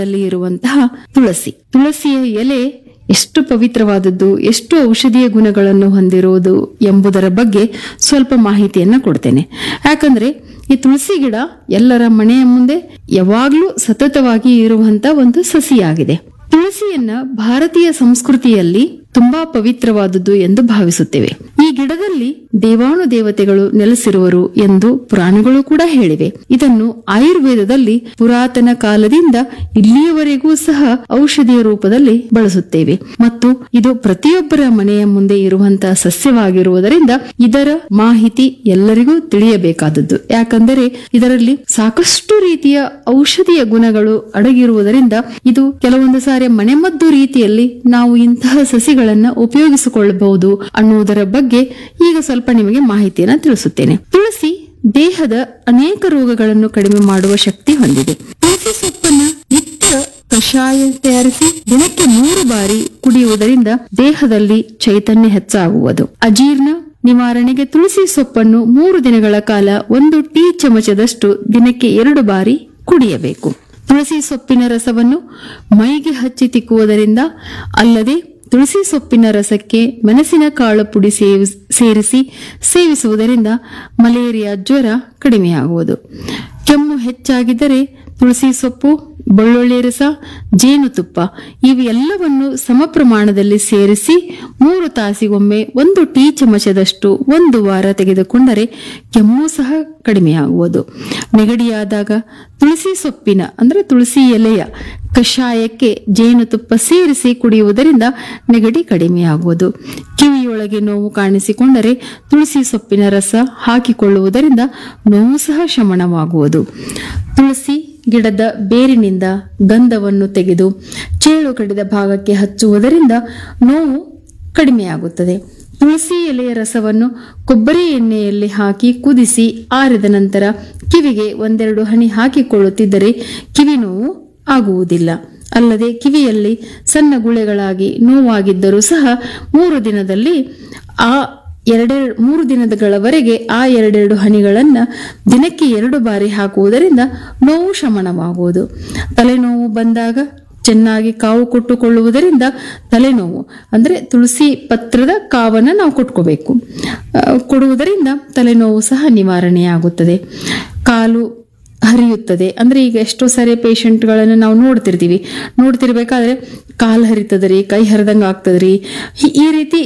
ಗಿಡದಲ್ಲಿ ಇರುವಂತಹ ತುಳಸಿ ತುಳಸಿಯ ಎಲೆ ಎಷ್ಟು ಪವಿತ್ರವಾದದ್ದು ಎಷ್ಟು ಔಷಧೀಯ ಗುಣಗಳನ್ನು ಹೊಂದಿರುವುದು ಎಂಬುದರ ಬಗ್ಗೆ ಸ್ವಲ್ಪ ಮಾಹಿತಿಯನ್ನ ಕೊಡ್ತೇನೆ ಯಾಕಂದ್ರೆ ಈ ತುಳಸಿ ಗಿಡ ಎಲ್ಲರ ಮನೆಯ ಮುಂದೆ ಯಾವಾಗ್ಲೂ ಸತತವಾಗಿ ಇರುವಂತ ಒಂದು ಸಸಿಯಾಗಿದೆ ತುಳಸಿಯನ್ನ ಭಾರತೀಯ ಸಂಸ್ಕೃತಿಯಲ್ಲಿ ತುಂಬಾ ಪವಿತ್ರವಾದದ್ದು ಎಂದು ಭಾವಿಸುತ್ತೇವೆ ಈ ಗಿಡದಲ್ಲಿ ದೇವಾನು ದೇವತೆಗಳು ನೆಲೆಸಿರುವರು ಎಂದು ಪುರಾಣಗಳು ಕೂಡ ಹೇಳಿವೆ ಇದನ್ನು ಆಯುರ್ವೇದದಲ್ಲಿ ಪುರಾತನ ಕಾಲದಿಂದ ಇಲ್ಲಿಯವರೆಗೂ ಸಹ ಔಷಧಿಯ ರೂಪದಲ್ಲಿ ಬಳಸುತ್ತೇವೆ ಮತ್ತು ಇದು ಪ್ರತಿಯೊಬ್ಬರ ಮನೆಯ ಮುಂದೆ ಇರುವಂತಹ ಸಸ್ಯವಾಗಿರುವುದರಿಂದ ಇದರ ಮಾಹಿತಿ ಎಲ್ಲರಿಗೂ ತಿಳಿಯಬೇಕಾದದ್ದು ಯಾಕಂದರೆ ಇದರಲ್ಲಿ ಸಾಕಷ್ಟು ರೀತಿಯ ಔಷಧಿಯ ಗುಣಗಳು ಅಡಗಿರುವುದರಿಂದ ಇದು ಕೆಲವೊಂದು ಸಾರಿ ಮನೆಮದ್ದು ರೀತಿಯಲ್ಲಿ ನಾವು ಇಂತಹ ಸಸಿಗಳನ್ನ ಉಪಯೋಗಿಸಿಕೊಳ್ಳಬಹುದು ಅನ್ನುವುದರ ಬಗ್ಗೆ ಈಗ ಸ್ವಲ್ಪ ನಿಮಗೆ ಮಾಹಿತಿಯನ್ನ ತಿಳಿಸುತ್ತೇನೆ ತುಳಸಿ ದೇಹದ ಅನೇಕ ರೋಗಗಳನ್ನು ಕಡಿಮೆ ಮಾಡುವ ಶಕ್ತಿ ಹೊಂದಿದೆ ತುಳಸಿ ಸೊಪ್ಪನ್ನ ನಿತ್ಯ ಕಷಾಯ ತಯಾರಿಸಿ ದಿನಕ್ಕೆ ಮೂರು ಬಾರಿ ಕುಡಿಯುವುದರಿಂದ ದೇಹದಲ್ಲಿ ಚೈತನ್ಯ ಹೆಚ್ಚಾಗುವುದು ಅಜೀರ್ಣ ನಿವಾರಣೆಗೆ ತುಳಸಿ ಸೊಪ್ಪನ್ನು ಮೂರು ದಿನಗಳ ಕಾಲ ಒಂದು ಟೀ ಚಮಚದಷ್ಟು ದಿನಕ್ಕೆ ಎರಡು ಬಾರಿ ಕುಡಿಯಬೇಕು ತುಳಸಿ ಸೊಪ್ಪಿನ ರಸವನ್ನು ಮೈಗೆ ಹಚ್ಚಿ ತಿಕ್ಕುವುದರಿಂದ ಅಲ್ಲದೆ ತುಳಸಿ ಸೊಪ್ಪಿನ ರಸಕ್ಕೆ ಮೆಣಸಿನ ಕಾಳು ಪುಡಿ ಸೇವಿಸ್- ಸೇರಿಸಿ ಸೇವಿಸುವುದರಿಂದ ಮಲೇರಿಯಾ ಜ್ವರ ಕಡಿಮೆಯಾಗುವುದು ಕೆಮ್ಮು ಹೆಚ್ಚಾಗಿದ್ದರೆ ತುಳಸಿ ಸೊಪ್ಪು ಬೆಳ್ಳುಳ್ಳಿ ರಸ ಜೇನುತುಪ್ಪ ಇವೆಲ್ಲವನ್ನು ಸಮ ಪ್ರಮಾಣದಲ್ಲಿ ಸೇರಿಸಿ ಮೂರು ತಾಸಿಗೊಮ್ಮೆ ಒಂದು ಟೀ ಚಮಚದಷ್ಟು ಒಂದು ವಾರ ತೆಗೆದುಕೊಂಡರೆ ಕೆಮ್ಮು ಸಹ ಕಡಿಮೆಯಾಗುವುದು ನೆಗಡಿಯಾದಾಗ ತುಳಸಿ ಸೊಪ್ಪಿನ ಅಂದ್ರೆ ತುಳಸಿ ಎಲೆಯ ಕಷಾಯಕ್ಕೆ ಜೇನುತುಪ್ಪ ಸೇರಿಸಿ ಕುಡಿಯುವುದರಿಂದ ನೆಗಡಿ ಕಡಿಮೆಯಾಗುವುದು ಕಿವಿಯೊಳಗೆ ನೋವು ಕಾಣಿಸಿಕೊಂಡರೆ ತುಳಸಿ ಸೊಪ್ಪಿನ ರಸ ಹಾಕಿಕೊಳ್ಳುವುದರಿಂದ ನೋವು ಸಹ ಶಮನವಾಗುವುದು ತುಳಸಿ ಗಿಡದ ಬೇರಿನಿಂದ ಗಂಧವನ್ನು ತೆಗೆದು ಚೇಳು ಕಡಿದ ಭಾಗಕ್ಕೆ ಹಚ್ಚುವುದರಿಂದ ನೋವು ಕಡಿಮೆಯಾಗುತ್ತದೆ ತುಳಸಿ ಎಲೆಯ ರಸವನ್ನು ಕೊಬ್ಬರಿ ಎಣ್ಣೆಯಲ್ಲಿ ಹಾಕಿ ಕುದಿಸಿ ಆರಿದ ನಂತರ ಕಿವಿಗೆ ಒಂದೆರಡು ಹನಿ ಹಾಕಿಕೊಳ್ಳುತ್ತಿದ್ದರೆ ಕಿವಿ ನೋವು ಆಗುವುದಿಲ್ಲ ಅಲ್ಲದೆ ಕಿವಿಯಲ್ಲಿ ಸಣ್ಣ ಗುಳೆಗಳಾಗಿ ನೋವಾಗಿದ್ದರೂ ಸಹ ಮೂರು ದಿನದಲ್ಲಿ ಆ ಎರಡೆರಡು ಮೂರು ದಿನಗಳವರೆಗೆ ಆ ಎರಡೆರಡು ಹನಿಗಳನ್ನ ದಿನಕ್ಕೆ ಎರಡು ಬಾರಿ ಹಾಕುವುದರಿಂದ ನೋವು ಶಮನವಾಗುವುದು ತಲೆನೋವು ಬಂದಾಗ ಚೆನ್ನಾಗಿ ಕಾವು ಕೊಟ್ಟುಕೊಳ್ಳುವುದರಿಂದ ತಲೆನೋವು ಅಂದ್ರೆ ತುಳಸಿ ಪತ್ರದ ಕಾವನ್ನ ನಾವು ಕೊಟ್ಕೋಬೇಕು ಆ, ಕೊಡುವುದರಿಂದ ತಲೆನೋವು ಸಹ ನಿವಾರಣೆಯಾಗುತ್ತದೆ ಕಾಲು ಹರಿಯುತ್ತದೆ ಅಂದ್ರೆ ಈಗ ಎಷ್ಟೋ ಸಾರಿ ಪೇಷಂಟ್ಗಳನ್ನು ನಾವು ನೋಡ್ತಿರ್ತೀವಿ ನೋಡ್ತಿರ್ಬೇಕಾದ್ರೆ ಕಾಲು ಹರಿತದ್ರಿ ಕೈ ಹರಿದಂಗ ಆಗ್ತದ್ರಿ ಈ- ಈ ರೀತಿ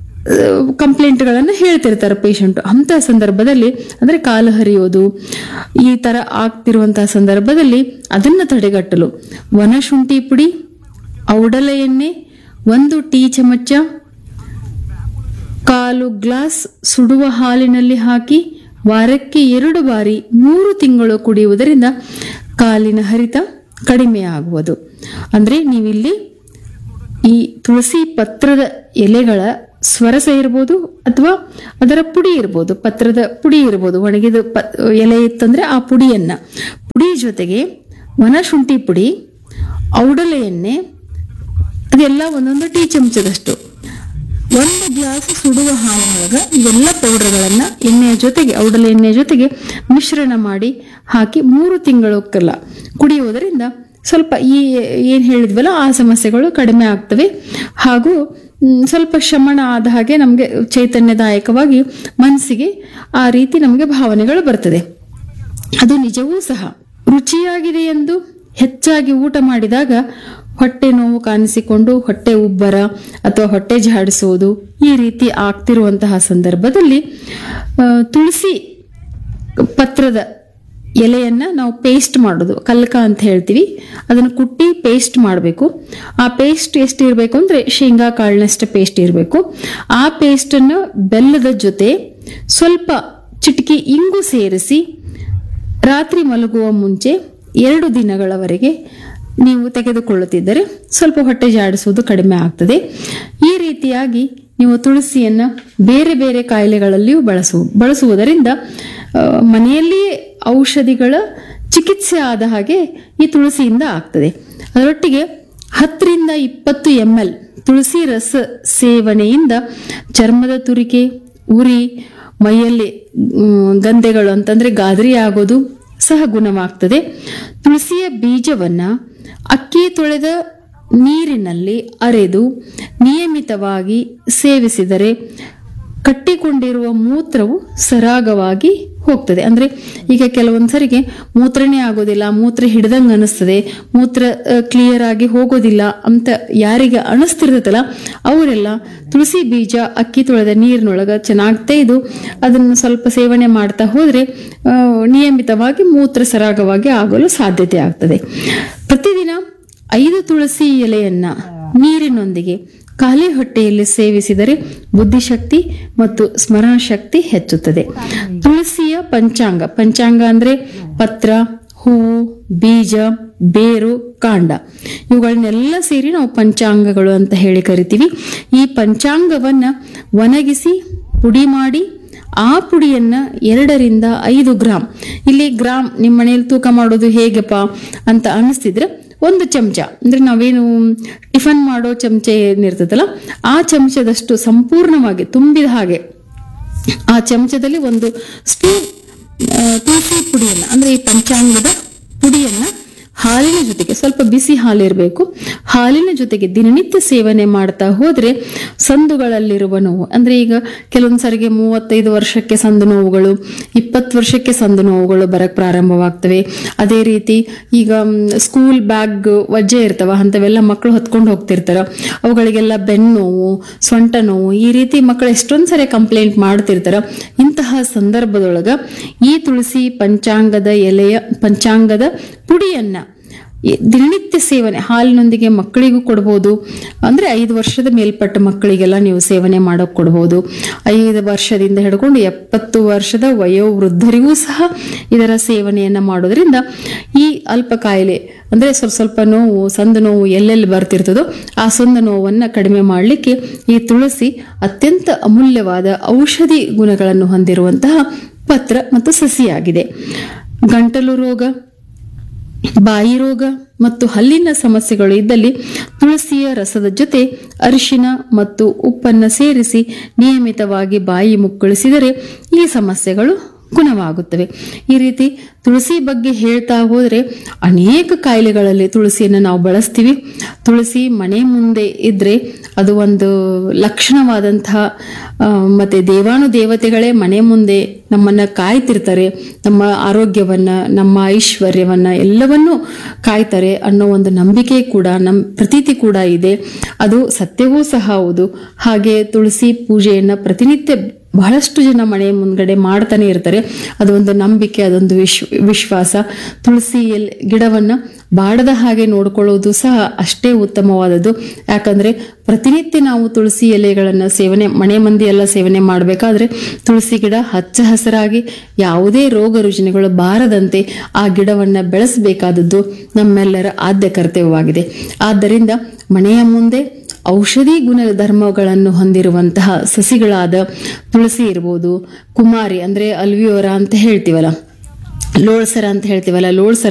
ಕಂಪ್ಲೇಂಟ್ಗಳನ್ನು ಹೇಳ್ತಿರ್ತಾರೆ ಪೇಷಂಟ್ ಅಂತ ಸಂದರ್ಭದಲ್ಲಿ ಅಂದ್ರೆ ಕಾಲು ಹರಿಯೋದು ಈ ತರ ಆಗ್ತಿರುವಂತಹ ಸಂದರ್ಭದಲ್ಲಿ ಅದನ್ನ ತಡೆಗಟ್ಟಲು ವನಶುಂಠಿ ಪುಡಿ ಔಡಲ ಎಣ್ಣೆ ಒಂದು ಟೀ ಚಮಚ ಕಾಲು ಗ್ಲಾಸ್ ಸುಡುವ ಹಾಲಿನಲ್ಲಿ ಹಾಕಿ ವಾರಕ್ಕೆ ಎರಡು ಬಾರಿ ಮೂರು ತಿಂಗಳು ಕುಡಿಯುವುದರಿಂದ ಕಾಲಿನ ಹರಿತ ಕಡಿಮೆಯಾಗುವುದು ಅಂದ್ರೆ ನೀವಿಲ್ಲಿ ಈ ತುಳಸಿ ಪತ್ರದ ಎಲೆಗಳ ಸ್ವರಸ ಇರ್ಬೋದು ಅಥವಾ ಅದರ ಪುಡಿ ಇರ್ಬೋದು ಪತ್ರದ ಪುಡಿ ಇರ್ಬೋದು ಒಣಗಿದ ಪ ಎಲೆ ಇತ್ತಂದ್ರೆ ಆ ಪುಡಿಯನ್ನ ಪುಡಿ ಜೊತೆಗೆ ವನಶುಂಠಿ ಪುಡಿ ಔಡಲೆ ಎಣ್ಣೆ ಅದೆಲ್ಲ ಒಂದೊಂದು ಟೀ ಚಮಚದಷ್ಟು ಒಂದು ಗ್ಲಾಸ್ ಸುಡುವ ಹಾಲಿನೊಳಗ ಇವೆಲ್ಲ ಪೌಡರ್ಗಳನ್ನ ಎಣ್ಣೆಯ ಜೊತೆಗೆ ಔಡಲ ಎಣ್ಣೆಯ ಜೊತೆಗೆ ಮಿಶ್ರಣ ಮಾಡಿ ಹಾಕಿ ಮೂರು ತಿಂಗಳಕ್ಕೆಲ್ಲ ಕುಡಿಯುವುದರಿಂದ ಸ್ವಲ್ಪ ಈ ಏನ್ ಹೇಳಿದ್ವಲ್ಲ ಆ ಸಮಸ್ಯೆಗಳು ಕಡಿಮೆ ಆಗ್ತವೆ ಹಾಗೂ ಮ್, ಸ್ವಲ್ಪ ಶಮನ ಆದ ಹಾಗೆ ನಮಗೆ ಚೈತನ್ಯದಾಯಕವಾಗಿ ಮನಸ್ಸಿಗೆ ಆ ರೀತಿ ನಮಗೆ ಭಾವನೆಗಳು ಬರ್ತದೆ ಅದು ನಿಜವೂ ಸಹ ರುಚಿಯಾಗಿದೆ ಎಂದು ಹೆಚ್ಚಾಗಿ ಊಟ ಮಾಡಿದಾಗ ಹೊಟ್ಟೆ ನೋವು ಕಾಣಿಸಿಕೊಂಡು ಹೊಟ್ಟೆ ಉಬ್ಬರ ಅಥವಾ ಹೊಟ್ಟೆ ಜಾಡಿಸುವುದು ಈ ರೀತಿ ಆಗ್ತಿರುವಂತಹ ಸಂದರ್ಭದಲ್ಲಿ ಆ, ತುಳಸಿ ಪತ್ರದ ಎಲೆಯನ್ನ ನಾವು ಪೇಸ್ಟ್ ಮಾಡೋದು ಕಲ್ಕ ಅಂತ ಹೇಳ್ತೀವಿ ಅದನ್ನು ಕುಟ್ಟಿ ಪೇಸ್ಟ್ ಮಾಡಬೇಕು ಆ ಪೇಸ್ಟ್ ಎಷ್ಟು ಇರಬೇಕು ಅಂದ್ರೆ ಶೇಂಗಾ ಕಾಳಿನಷ್ಟು ಪೇಸ್ಟ್ ಇರಬೇಕು ಆ ಪೇಸ್ಟನ್ನು ಬೆಲ್ಲದ ಜೊತೆ ಸ್ವಲ್ಪ ಚಿಟಕಿ ಇಂಗು ಸೇರಿಸಿ ರಾತ್ರಿ ಮಲಗುವ ಮುಂಚೆ ಎರಡು ದಿನಗಳವರೆಗೆ ನೀವು ತೆಗೆದುಕೊಳ್ಳುತ್ತಿದ್ದರೆ ಸ್ವಲ್ಪ ಹೊಟ್ಟೆ ಜಾಡಿಸುವುದು ಕಡಿಮೆ ಆಗ್ತದೆ ಈ ರೀತಿಯಾಗಿ ನೀವು ತುಳಸಿಯನ್ನ ಬೇರೆ ಬೇರೆ ಕಾಯಿಲೆಗಳಲ್ಲಿಯೂ ಬಳಸು ಬಳಸುವುದರಿಂದ ಆ, ಮನೆಯಲ್ಲಿಯೇ ಔಷಧಿಗಳ ಚಿಕಿತ್ಸೆ ಆದ ಹಾಗೆ ಈ ತುಳಸಿಯಿಂದ ಆಗ್ತದೆ ಅದರೊಟ್ಟಿಗೆ ಹತ್ತರಿಂದ ಇಪ್ಪತ್ತು ಎಂ ಎಲ್ ತುಳಸಿ ರಸ ಸೇವನೆಯಿಂದ ಚರ್ಮದ ತುರಿಕೆ ಉರಿ ಮೈಯಲ್ಲಿ ಮ್, ಗಂಧೆಗಳು ಅಂತಂದ್ರೆ ಗಾದರಿ ಆಗೋದು ಸಹ ಗುಣವಾಗ್ತದೆ ತುಳಸಿಯ ಬೀಜವನ್ನ ಅಕ್ಕಿ ತೊಳೆದ ನೀರಿನಲ್ಲಿ ಅರೆದು ನಿಯಮಿತವಾಗಿ ಸೇವಿಸಿದರೆ ಕಟ್ಟಿಕೊಂಡಿರುವ ಮೂತ್ರವು ಸರಾಗವಾಗಿ ಹೋಗ್ತದೆ ಅಂದ್ರೆ ಈಗ ಕೆಲವೊಂದ್ಸರಿಗೆ ಮೂತ್ರನೇ ಆಗೋದಿಲ್ಲ ಮೂತ್ರ ಹಿಡ್ದಂಗೆ ಅನಿಸ್ತದೆ ಮೂತ್ರ ಕ್ಲಿಯರ್ ಆಗಿ ಹೋಗೋದಿಲ್ಲ ಅಂತ ಯಾರಿಗೆ ಅನಿಸ್ತಿರ್ತೈತಲ್ಲ ಅವರೆಲ್ಲ ತುಳಸಿ ಬೀಜ ಅಕ್ಕಿ ತೊಳೆದ ನೀರಿನೊಳಗ ಚೆನ್ನಾಗಿ ತೆಗೆದು ಅದನ್ನು ಸ್ವಲ್ಪ ಸೇವನೆ ಮಾಡ್ತಾ ಹೋದ್ರೆ ಆ, ನಿಯಮಿತವಾಗಿ ಮೂತ್ರ ಸರಾಗವಾಗಿ ಆಗಲು ಸಾಧ್ಯತೆ ಆಗ್ತದೆ ಪ್ರತಿದಿನ ಐದು ತುಳಸಿ ಎಲೆಯನ್ನ ನೀರಿನೊಂದಿಗೆ ಖಾಲಿ ಹೊಟ್ಟೆಯಲ್ಲಿ ಸೇವಿಸಿದರೆ ಬುದ್ಧಿಶಕ್ತಿ ಮತ್ತು ಸ್ಮರಣ ಶಕ್ತಿ ಹೆಚ್ಚುತ್ತದೆ ತುಳಸಿಯ ಪಂಚಾಂಗ ಪಂಚಾಂಗ ಅಂದ್ರೆ ಪತ್ರ ಹೂವು ಬೀಜ ಬೇರು ಕಾಂಡ ಇವುಗಳನ್ನೆಲ್ಲ ಸೇರಿ ನಾವು ಪಂಚಾಂಗಗಳು ಅಂತ ಹೇಳಿ ಕರಿತೀವಿ ಈ ಪಂಚಾಂಗವನ್ನ ಒಣಗಿಸಿ ಪುಡಿ ಮಾಡಿ ಆ ಪುಡಿಯನ್ನ ಎರಡರಿಂದ ಐದು ಗ್ರಾಮ್ ಇಲ್ಲಿ ಗ್ರಾಮ್ ನಿಮ್ಮ ಮನೆಯಲ್ಲಿ ತೂಕ ಮಾಡೋದು ಹೇಗಪ್ಪ ಅಂತ ಅನಿಸ್ತಿದ್ರೆ ಒಂದು ಚಮಚ ಅಂದ್ರೆ ನಾವೇನು ಟಿಫನ್ ಮಾಡೋ ಚಮಚ ಏನಿರ್ತದಲ್ಲ ಆ ಚಮಚದಷ್ಟು ಸಂಪೂರ್ಣವಾಗಿ ತುಂಬಿದ ಹಾಗೆ ಆ ಚಮಚದಲ್ಲಿ ಒಂದು ಸ್ಪೂನ್ ಆ, ತುಳಸಿ ಪುಡಿಯನ್ನ ಅಂದ್ರೆ ಈ ಪಂಚಾಂಗದ ಪುಡಿಯನ್ನ ಹಾಲಿನ ಜೊತೆಗೆ ಸ್ವಲ್ಪ ಬಿಸಿ ಹಾಲಿರಬೇಕು ಹಾಲಿನ ಜೊತೆಗೆ ದಿನನಿತ್ಯ ಸೇವನೆ ಮಾಡ್ತಾ ಹೋದ್ರೆ ಸಂದುಗಳಲ್ಲಿರುವ ನೋವು ಅಂದ್ರೆ ಈಗ ಕೆಲವೊಂದ್ಸರಿಗೆ ಮೂವತ್ತೈದು ವರ್ಷಕ್ಕೆ ಸಂದು ನೋವುಗಳು ಇಪ್ಪತ್ತು ವರ್ಷಕ್ಕೆ ಸಂದು ನೋವುಗಳು ಬರಕ್ ಪ್ರಾರಂಭವಾಗ್ತವೆ ಅದೇ ರೀತಿ ಈಗ ಮ್, ಸ್ಕೂಲ್ ಬ್ಯಾಗ್ ವಜ್ಜೆ ಇರ್ತವ ಅಂತವೆಲ್ಲ ಮಕ್ಕಳು ಹೊತ್ಕೊಂಡು ಹೋಗ್ತಿರ್ತಾರ ಅವುಗಳಿಗೆಲ್ಲ ಬೆನ್ನು ನೋವು ಸೊಂಟ ನೋವು ಈ ರೀತಿ ಮಕ್ಕಳು ಎಷ್ಟೊಂದ್ ಸರಿ ಕಂಪ್ಲೇಂಟ್ ಮಾಡ್ತಿರ್ತಾರ ಇಂತಹ ಸಂದರ್ಭದೊಳಗ ಈ ತುಳಸಿ ಪಂಚಾಂಗದ ಎಲೆಯ ಪಂಚಾಂಗದ ಪುಡಿಯನ್ನ ಈ ದಿನನಿತ್ಯ ಸೇವನೆ ಹಾಲಿನೊಂದಿಗೆ ಮಕ್ಕಳಿಗೂ ಕೊಡ್ಬೋದು ಅಂದ್ರೆ ಐದು ವರ್ಷದ ಮೇಲ್ಪಟ್ಟ ಮಕ್ಕಳಿಗೆಲ್ಲ ನೀವು ಸೇವನೆ ಮಾಡೋಕೆ ಕೊಡ್ಬೋದು ಐದು ವರ್ಷದಿಂದ ಹಿಡ್ಕೊಂಡು ಎಪ್ಪತ್ತು ವರ್ಷದ ವಯೋವೃದ್ಧರಿಗೂ ಸಹ ಇದರ ಸೇವನೆಯನ್ನ ಮಾಡೋದ್ರಿಂದ ಈ ಅಲ್ಪ ಕಾಯಿಲೆ ಅಂದ್ರೆ ಸ್ವಲ್ಪ ಸ್ವಲ್ಪ ನೋವು ಸಂದು ನೋವು ಎಲ್ಲೆಲ್ಲಿ ಬರ್ತಿರ್ತದೋ ಆ ಸಂದ ನೋವನ್ನ ಕಡಿಮೆ ಮಾಡಲಿಕ್ಕೆ ಈ ತುಳಸಿ ಅತ್ಯಂತ ಅಮೂಲ್ಯವಾದ ಔಷಧಿ ಗುಣಗಳನ್ನು ಹೊಂದಿರುವಂತಹ ಪತ್ರ ಮತ್ತು ಸಸಿಯಾಗಿದೆ ಗಂಟಲು ರೋಗ ಬಾಯಿ ರೋಗ ಮತ್ತು ಹಲ್ಲಿನ ಸಮಸ್ಯೆಗಳು ಇದ್ದಲ್ಲಿ ತುಳಸಿಯ ರಸದ ಜೊತೆ ಅರಿಶಿನ ಮತ್ತು ಉಪ್ಪನ್ನು ಸೇರಿಸಿ ನಿಯಮಿತವಾಗಿ ಬಾಯಿ ಮುಕ್ಕಳಿಸಿದರೆ ಈ ಸಮಸ್ಯೆಗಳು ಗುಣವಾಗುತ್ತವೆ ಈ ರೀತಿ ತುಳಸಿ ಬಗ್ಗೆ ಹೇಳ್ತಾ ಹೋದರೆ ಅನೇಕ ಕಾಯಿಲೆಗಳಲ್ಲಿ ತುಳಸಿಯನ್ನು ನಾವು ಬಳಸ್ತೀವಿ ತುಳಸಿ ಮನೆ ಮುಂದೆ ಇದ್ರೆ ಅದು ಒಂದು ಲಕ್ಷಣವಾದಂತಹ ಆ, ಮತ್ತೆ ದೇವಾನು ದೇವತೆಗಳೇ ಮನೆ ಮುಂದೆ ನಮ್ಮನ್ನ ಕಾಯ್ತಿರ್ತಾರೆ ನಮ್ಮ ಆರೋಗ್ಯವನ್ನ ನಮ್ಮ ಐಶ್ವರ್ಯವನ್ನ ಎಲ್ಲವನ್ನೂ ಕಾಯ್ತಾರೆ ಅನ್ನೋ ಒಂದು ನಂಬಿಕೆ ಕೂಡ ನಮ್ ಪ್ರತೀತಿ ಕೂಡ ಇದೆ ಅದು ಸತ್ಯವೂ ಸಹ ಹೌದು ಹಾಗೆ ತುಳಸಿ ಪೂಜೆಯನ್ನ ಪ್ರತಿನಿತ್ಯ ಬಹಳಷ್ಟು ಜನ ಮನೆ ಮುಂದ್ಗಡೆ ಮಾಡ್ತಾನೆ ಇರ್ತಾರೆ ಅದೊಂದು ನಂಬಿಕೆ ಅದೊಂದು ವಿಶ್ವ ವಿಶ್ವಾಸ ತುಳಸಿ ಎಲೆ ಗಿಡವನ್ನ ಬಾಡದ ಹಾಗೆ ನೋಡ್ಕೊಳ್ಳೋದು ಸಹ ಅಷ್ಟೇ ಉತ್ತಮವಾದದ್ದು ಯಾಕಂದ್ರೆ ಪ್ರತಿನಿತ್ಯ ನಾವು ತುಳಸಿ ಎಲೆಗಳನ್ನ ಸೇವನೆ ಮನೆ ಮಂದಿ ಎಲ್ಲ ಸೇವನೆ ಮಾಡಬೇಕಾದ್ರೆ ತುಳಸಿ ಗಿಡ ಹಚ್ಚ ಹಸಿರಾಗಿ ಯಾವುದೇ ರೋಗ ರುಜಿನಗಳು ಬಾರದಂತೆ ಆ ಗಿಡವನ್ನ ಬೆಳೆಸಬೇಕಾದದ್ದು ನಮ್ಮೆಲ್ಲರ ಆದ್ಯ ಕರ್ತವ್ಯವಾಗಿದೆ ಆದ್ದರಿಂದ ಮನೆಯ ಮುಂದೆ ಔಷಧಿ ಗುಣಧರ್ಮಗಳನ್ನು ಹೊಂದಿರುವಂತಹ ಸಸಿಗಳಾದ ತುಳಸಿ ಇರ್ಬೋದು ಕುಮಾರಿ ಅಂದ್ರೆ ಅಲ್ವಿಯೋರ ಅಂತ ಹೇಳ್ತೀವಲ್ಲ ಲೋಳ್ಸರ ಅಂತ ಹೇಳ್ತೀವಲ್ಲ ಲೋಳ್ಸರ